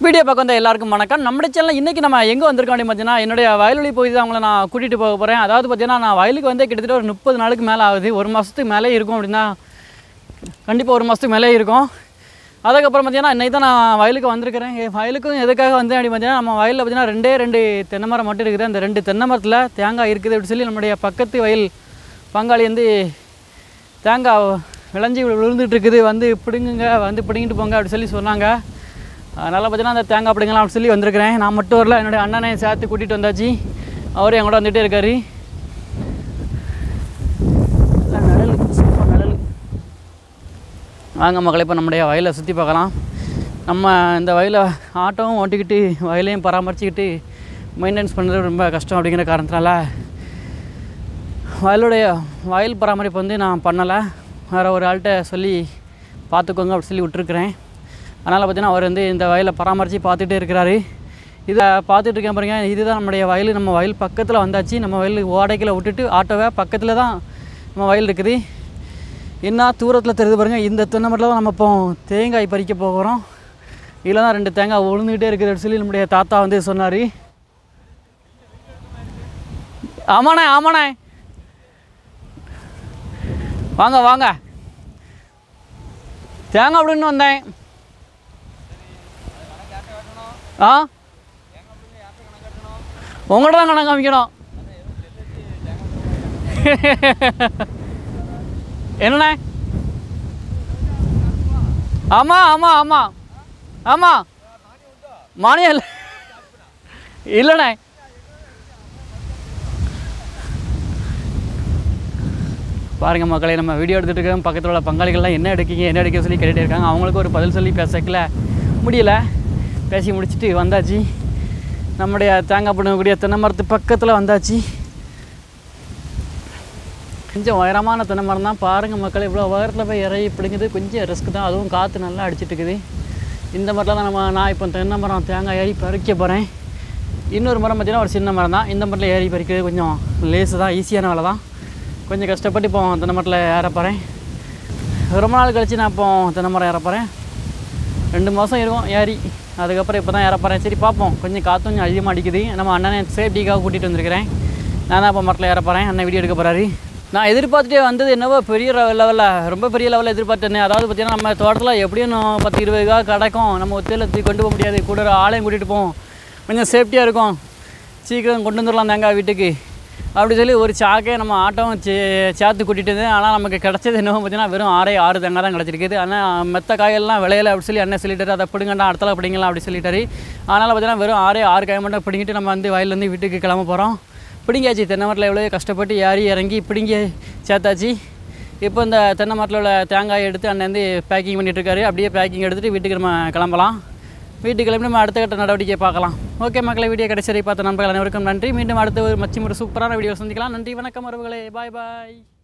video பார்க்க வந்த எல்லாருக்கும் வணக்கம் நம்ம சேனல் இன்றைக்கி நம்ம எங்கே வந்திருக்கோம் அப்படின்னு பார்த்தீங்கன்னா என்னுடைய வயல்வெளி பகுதி தான் உங்களை நான் கூட்டிகிட்டு போக போகிறேன் அதாவது பார்த்தீங்கன்னா நான் வயலுக்கு வந்து கிட்டத்தட்ட ஒரு முப்பது நாளுக்கு மேலே ஆகுது ஒரு மாதத்துக்கு மேலே இருக்கும் அப்படின்னா கண்டிப்பாக ஒரு மாதத்துக்கு மேலே இருக்கும் அதுக்கப்புறம் பார்த்தீங்கன்னா இன்றைக்கி தான் நான் வயலுக்கு வந்திருக்கிறேன் என் வயலுக்கும் எதுக்காக வந்தேன் அப்படின்னு பார்த்தீங்கன்னா நம்ம வயலில் பார்த்தீங்கன்னா ரெண்டே ரெண்டு தென்னை மரம் மட்டும் இருக்குது அந்த ரெண்டு தென்னை மரத்தில் தேங்காய் இருக்குது அப்படின்னு சொல்லி நம்முடைய பக்கத்து வயல் பங்காளி வந்து தேங்காய் விளைஞ்சி விழுந்துட்டு இருக்குது வந்து பிடுங்குங்க வந்து பிடுங்கிட்டு போங்க அப்படி சொல்லி சொன்னாங்க அதனால் பார்த்தீங்கன்னா அந்த தேங்காய் பிடுங்கலாம் அப்படின்னு சொல்லி வந்திருக்கிறேன் நான் மட்டும் வரல என்னுடைய அண்ணனை சேர்த்து கூட்டிகிட்டு வந்தாச்சு அவரும் என் கூட வந்துகிட்டே இருக்காரு நல்லா நிழல் சூப்பர் நிழல் வாங்க மக்களை இப்போ நம்முடைய வயலை சுற்றி பார்க்கலாம் நம்ம இந்த வயலை ஆட்டோவும் ஓட்டிக்கிட்டு வயலையும் பராமரிச்சுக்கிட்டு மெயின்டைன்ஸ் பண்ணுறது ரொம்ப கஷ்டம் அப்படிங்கிற காரணத்தினால வயலுடைய வயல் பராமரிப்பு வந்து நான் பண்ணலை வேறு ஒரு ஆள்கிட்ட சொல்லி பார்த்துக்கோங்க அப்படி சொல்லி விட்டுருக்குறேன் அதனால் பார்த்தீங்கன்னா அவர் வந்து இந்த வயலை பராமரித்து பார்த்துட்டே இருக்கிறாரு இதை பார்த்துட்டு இருக்கேன் பாருங்க இதுதான் நம்முடைய வயல் நம்ம வயல் பக்கத்தில் வந்தாச்சு நம்ம வயல் ஓடைக்கில் விட்டுட்டு ஆட்டோவை பக்கத்தில் தான் நம்ம வயல் இருக்குது என்ன தூரத்தில் தெரியுது பாருங்கள் இந்த தென்னை மரத்தில் தான் நம்ம இப்போ தேங்காய் பறிக்க போகிறோம் இதில் தான் ரெண்டு தேங்காய் விழுந்துக்கிட்டே இருக்குது அப்படின்னு சொல்லி நம்முடைய தாத்தா வந்து சொன்னார் ஆமாண்ணே ஆமாண்ணே வாங்க வாங்க தேங்காய் அப்படின்னு வந்தேன் ஆ உங்கள்கிட்ட தான் கணக்கு காமிக்கணும் என்னண்ணே ஆமாம் ஆமாம் ஆமாம் ஆமாம் மானியம் இல்லை இல்லைண்ணே பாருங்கள் மக்களே நம்ம வீடியோ எடுத்துகிட்டு இருக்கோம் பக்கத்தில் உள்ள பங்காளிகள்லாம் என்ன எடுக்கீங்க என்ன எடுக்க சொல்லி கேட்டுகிட்டே இருக்காங்க அவங்களுக்கு ஒரு பதில் சொல்லி பேசக்கல முடியல பேசி முடிச்சுட்டு வந்தாச்சு நம்முடைய தேங்காய் பண்ணக்கூடிய தென்னை மரத்து பக்கத்தில் வந்தாச்சு கொஞ்சம் உயரமான தென்னை மரம் தான் பாருங்கள் மக்கள் இவ்வளோ உயரத்தில் போய் இறங்கி பிடிங்குது கொஞ்சம் ரிஸ்க் தான் அதுவும் காற்று நல்லா அடிச்சிட்டு இருக்குது இந்த மரத்தில் தான் நம்ம நான் இப்போ தென்னை மரம் தேங்காய் ஏறி பறிக்க போகிறேன் இன்னொரு மரம் பார்த்தீங்கன்னா ஒரு சின்ன மரம் தான் இந்த மரத்தில் ஏறி பறிக்கிறது கொஞ்சம் லேசு தான் ஈஸியான வேலை தான் கொஞ்சம் கஷ்டப்பட்டு இப்போ தென்னை மரத்தில் ஏற போகிறேன் ரொம்ப நாள் கழித்து நான் இப்போ தென்னை மரம் ஏற போகிறேன் ரெண்டு மாதம் இருக்கும் ஏறி அதுக்கப்புறம் இப்போ தான் ஏற போகிறேன் சரி பார்ப்போம் கொஞ்சம் காற்று கொஞ்சம் அதிகமாக அடிக்குது நம்ம அண்ணனை சேஃப்டிக்காக கூட்டிகிட்டு வந்திருக்கிறேன் நான் தான் இப்போ மரத்தில் ஏற போகிறேன் அண்ணன் வீடியோ எடுக்க போகிறாரு நான் எதிர்பார்த்துட்டே வந்தது என்னவோ பெரிய லெவலில் ரொம்ப பெரிய லெவலில் எதிர்பார்த்தேன் அதாவது பார்த்தீங்கன்னா நம்ம தோட்டத்தில் எப்படியும் நான் பத்து இருபது ரூபா கிடைக்கும் நம்ம ஒத்தையில் தூக்கி கொண்டு போக முடியாது கூட ஒரு ஆளையும் கூட்டிகிட்டு போவோம் கொஞ்சம் சேஃப்டியாக இருக்கும் சீக்கிரம் கொண்டு வந்துடலாம் தேங்காய் வீட்டுக்கு அப்படி சொல்லி ஒரு சாக்கே நம்ம ஆட்டோவும் சே சேர்த்து கூட்டிகிட்டு இருந்தேன் ஆனால் நமக்கு கிடச்சது என்னவோ பார்த்தீங்கன்னா வெறும் ஆறே ஆறு தேங்காய் தான் கிடச்சிருக்குது ஆனால் மெத்த காயெல்லாம் விளையல அப்படி சொல்லி அண்ணன் சொல்லிட்டாரு அதை பிடுங்கண்டா அடுத்தல பிடிங்கலாம் அப்படி சொல்லிட்டாரு அதனால் பார்த்தீங்கன்னா வெறும் ஆறே ஆறு காய் மட்டும் பிடிங்கிட்டு நம்ம வந்து வயல்லேருந்து வீட்டுக்கு கிளம்ப போகிறோம் பிடிங்காச்சு தென்னை மரத்தில் எவ்வளோ கஷ்டப்பட்டு ஏறி இறங்கி பிடுங்கி சேர்த்தாச்சு இப்போ இந்த தென்னை மரத்தில் உள்ள தேங்காய் எடுத்து அண்ணன் வந்து பேக்கிங் பண்ணிட்டு இருக்காரு அப்படியே பேக்கிங் எடுத்துகிட்டு வீட்டுக்கு நம்ம கிளம்பலாம் வீட்டுக்கு கிளம்பி நம்ம அடுத்த கட்ட நடவடிக்கையை பார்க்கலாம் ஓகே மக்களை வீடியோ கடைசி வரை பார்த்த நண்பர்கள் அனைவருக்கும் நன்றி மீண்டும் அடுத்த ஒரு மச்சி ஒரு சூப்பரான வீடியோ சந்திக்கலாம் நன்றி வணக்கம் உறவுகளே பாய் பாய்